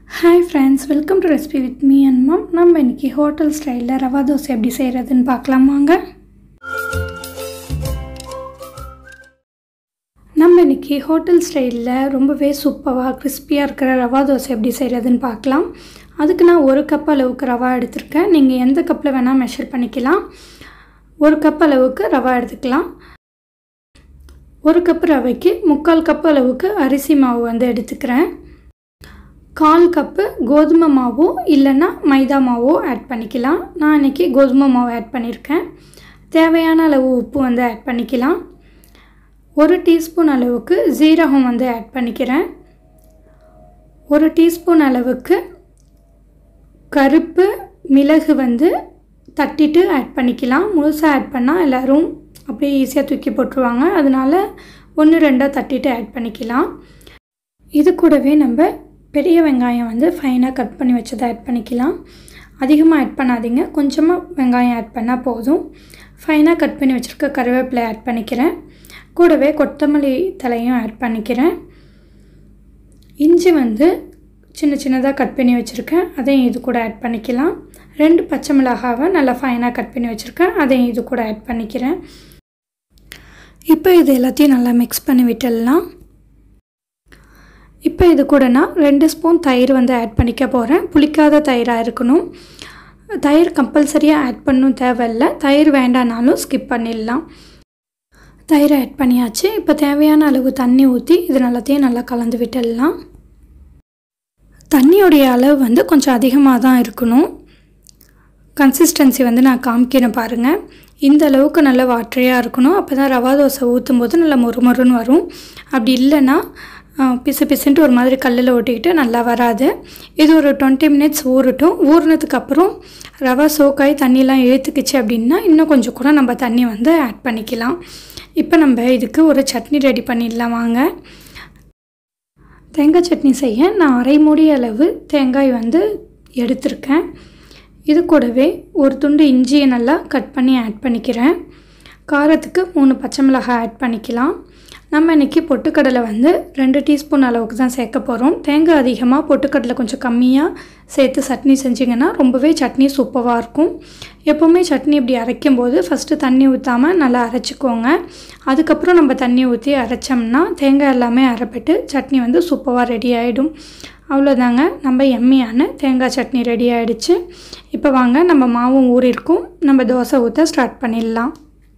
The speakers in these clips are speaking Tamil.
hi friends welcome to recipe with me and mum நம்ம இன்னைக்கு ஹோட்டல் ஸ்டைலில் ரவா தோசை எப்படி செய்கிறதுன்னு பார்க்கலாமாங்க நம்ம இன்னைக்கு ஹோட்டல் ஸ்டைலில் ரொம்பவே சூப்பராக கிறிஸ்பியாக இருக்கிற ரவா தோசை எப்படி செய்கிறதுன்னு பார்க்கலாம் அதுக்கு நான் ஒரு கப் அளவுக்கு ரவா எடுத்திருக்கேன் நீங்கள் எந்த கப்பில் வேணால் மெஷர் பண்ணிக்கலாம் ஒரு கப் அளவுக்கு ரவா எடுத்துக்கலாம் ஒரு கப் ரவைக்கு முக்கால் கப் அளவுக்கு அரிசி மாவு வந்து எடுத்துக்கிறேன் கால் கப்பு கோதுமை மாவோ இல்லைன்னா மைதா மாவோ ஆட் பண்ணிக்கலாம் நான் இன்றைக்கி கோதுமை மாவு ஆட் பண்ணியிருக்கேன் தேவையான அளவு உப்பு வந்து ஆட் பண்ணிக்கலாம் ஒரு டீஸ்பூன் அளவுக்கு ஜீரகம் வந்து ஆட் பண்ணிக்கிறேன் ஒரு டீஸ்பூன் அளவுக்கு கருப்பு மிளகு வந்து தட்டிட்டு ஆட் பண்ணிக்கலாம் முழுசாக ஆட் பண்ணால் எல்லோரும் அப்படியே ஈஸியாக தூக்கி போட்டுருவாங்க அதனால் ஒன்று ரெண்டாக தட்டிட்டு ஆட் பண்ணிக்கலாம் இது கூடவே நம்ம பெரிய வெங்காயம் வந்து ஃபைனாக கட் பண்ணி வச்சதை ஆட் பண்ணிக்கலாம் அதிகமாக ஆட் பண்ணாதீங்க கொஞ்சமாக வெங்காயம் ஆட் பண்ணால் போதும் ஃபைனாக கட் பண்ணி வச்சுருக்க கருவேப்பிலை ஆட் பண்ணிக்கிறேன் கூடவே கொத்தமல்லி தலையும் ஆட் பண்ணிக்கிறேன் இஞ்சி வந்து சின்ன சின்னதாக கட் பண்ணி வச்சுருக்கேன் அதையும் இது கூட ஆட் பண்ணிக்கலாம் ரெண்டு பச்சை மிளகாவை நல்லா ஃபைனாக கட் பண்ணி வச்சுருக்கேன் அதையும் இது கூட ஆட் பண்ணிக்கிறேன் இப்போ இது எல்லாத்தையும் நல்லா மிக்ஸ் பண்ணி விட்டுடலாம் இப்போ இது கூட நான் ரெண்டு ஸ்பூன் தயிர் வந்து ஆட் பண்ணிக்க போகிறேன் புளிக்காத தயிராக இருக்கணும் தயிர் கம்பல்சரியாக ஆட் பண்ணணும் தேவையில்லை தயிர் வேண்டானாலும் ஸ்கிப் பண்ணிடலாம் தயிரை ஆட் பண்ணியாச்சு இப்போ தேவையான அளவு தண்ணி ஊற்றி இது எல்லாத்தையும் நல்லா கலந்து விட்டுடலாம் தண்ணியோடைய அளவு வந்து கொஞ்சம் அதிகமாக தான் இருக்கணும் கன்சிஸ்டன்சி வந்து நான் காமிக்கிறேன் பாருங்கள் இந்த அளவுக்கு நல்ல வாட்டரையாக இருக்கணும் அப்போ தான் ரவா தோசை ஊற்றும் போது நல்லா மொறுமொறுன்னு வரும் அப்படி இல்லைன்னா பிசு பிசுன்ட்டு ஒரு மாதிரி கல்லில் ஒட்டிக்கிட்டு நல்லா வராது இது ஒரு டுவெண்ட்டி மினிட்ஸ் ஊறட்டும் ஊறினதுக்கப்புறம் ரவா சோக்காய் தண்ணியெலாம் இழுத்துக்குச்சு அப்படின்னா இன்னும் கொஞ்சம் கூட நம்ம தண்ணி வந்து ஆட் பண்ணிக்கலாம் இப்போ நம்ம இதுக்கு ஒரு சட்னி ரெடி பண்ணிடலாம் வாங்க தேங்காய் சட்னி செய்ய நான் அரை மூடி அளவு தேங்காய் வந்து எடுத்திருக்கேன் இது கூடவே ஒரு துண்டு இஞ்சியை நல்லா கட் பண்ணி ஆட் பண்ணிக்கிறேன் காரத்துக்கு மூணு பச்சை மிளகாய் ஆட் பண்ணிக்கலாம் நம்ம இன்றைக்கி பொட்டுக்கடலை வந்து ரெண்டு டீஸ்பூன் அளவுக்கு தான் சேர்க்க போகிறோம் தேங்காய் அதிகமாக பொட்டுக்கடலை கொஞ்சம் கம்மியாக சேர்த்து சட்னி செஞ்சிங்கன்னா ரொம்பவே சட்னி சூப்பராக இருக்கும் எப்போவுமே சட்னி இப்படி அரைக்கும் போது ஃபஸ்ட்டு தண்ணி ஊற்றாமல் நல்லா அரைச்சிக்கோங்க அதுக்கப்புறம் நம்ம தண்ணி ஊற்றி அரைச்சோம்னா தேங்காய் எல்லாமே அரைப்பட்டு சட்னி வந்து சூப்பராக ரெடி ஆகிடும் அவ்வளோதாங்க நம்ம எம்மியான தேங்காய் சட்னி ரெடி ஆகிடுச்சு இப்போ வாங்க நம்ம மாவும் ஊறிருக்கும் நம்ம தோசை ஊற்ற ஸ்டார்ட் பண்ணிடலாம்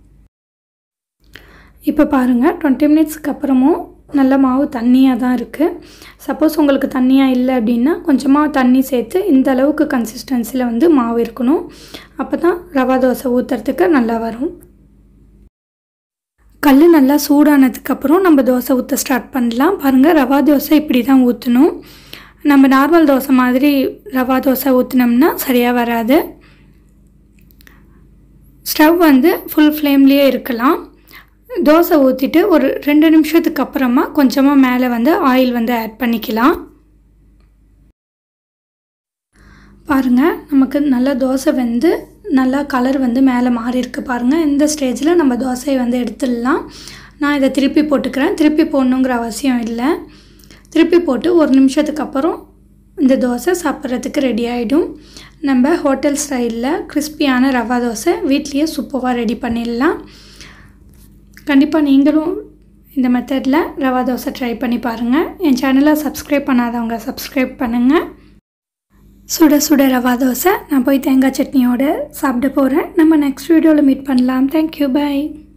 இப்போ பாருங்கள் டுவெண்ட்டி மினிட்ஸ்க்கு அப்புறமும் நல்ல மாவு தண்ணியாக தான் இருக்குது சப்போஸ் உங்களுக்கு தண்ணியாக இல்லை அப்படின்னா கொஞ்சமாக தண்ணி சேர்த்து இந்த அளவுக்கு கன்சிஸ்டன்சியில் வந்து மாவு இருக்கணும் அப்போ தான் ரவா தோசை ஊற்றுறதுக்கு நல்லா வரும் கல் நல்லா சூடானதுக்கப்புறம் நம்ம தோசை ஊற்ற ஸ்டார்ட் பண்ணலாம் பாருங்கள் ரவா தோசை இப்படி தான் ஊற்றணும் நம்ம நார்மல் தோசை மாதிரி ரவா தோசை ஊற்றினோம்னா சரியாக வராது ஸ்டவ் வந்து ஃபுல் ஃப்ளேம்லேயே இருக்கலாம் தோசை ஊற்றிட்டு ஒரு ரெண்டு நிமிஷத்துக்கு அப்புறமா கொஞ்சமாக மேலே வந்து ஆயில் வந்து ஆட் பண்ணிக்கலாம் பாருங்கள் நமக்கு நல்லா தோசை வந்து நல்லா கலர் வந்து மேலே மாறி இருக்கு பாருங்கள் இந்த ஸ்டேஜில் நம்ம தோசையை வந்து எடுத்துடலாம் நான் இதை திருப்பி போட்டுக்கிறேன் திருப்பி போடணுங்கிற அவசியம் இல்லை திருப்பி போட்டு ஒரு நிமிஷத்துக்கு அப்புறம் இந்த தோசை சாப்பிட்றதுக்கு ரெடி ஆகிடும் நம்ம ஹோட்டல் ஸ்டைலில் கிறிஸ்பியான ரவா தோசை வீட்லேயே சூப்பராக ரெடி பண்ணிடலாம் கண்டிப்பாக நீங்களும் இந்த மெத்தடில் ரவா தோசை ட்ரை பண்ணி பாருங்கள் என் சேனலை சப்ஸ்கிரைப் பண்ணாதவங்க சப்ஸ்கிரைப் பண்ணுங்கள் சுட சுட ரவா தோசை நான் போய் தேங்காய் சட்னியோடு சாப்பிட போகிறேன் நம்ம நெக்ஸ்ட் வீடியோவில் மீட் பண்ணலாம் தேங்க்யூ பாய்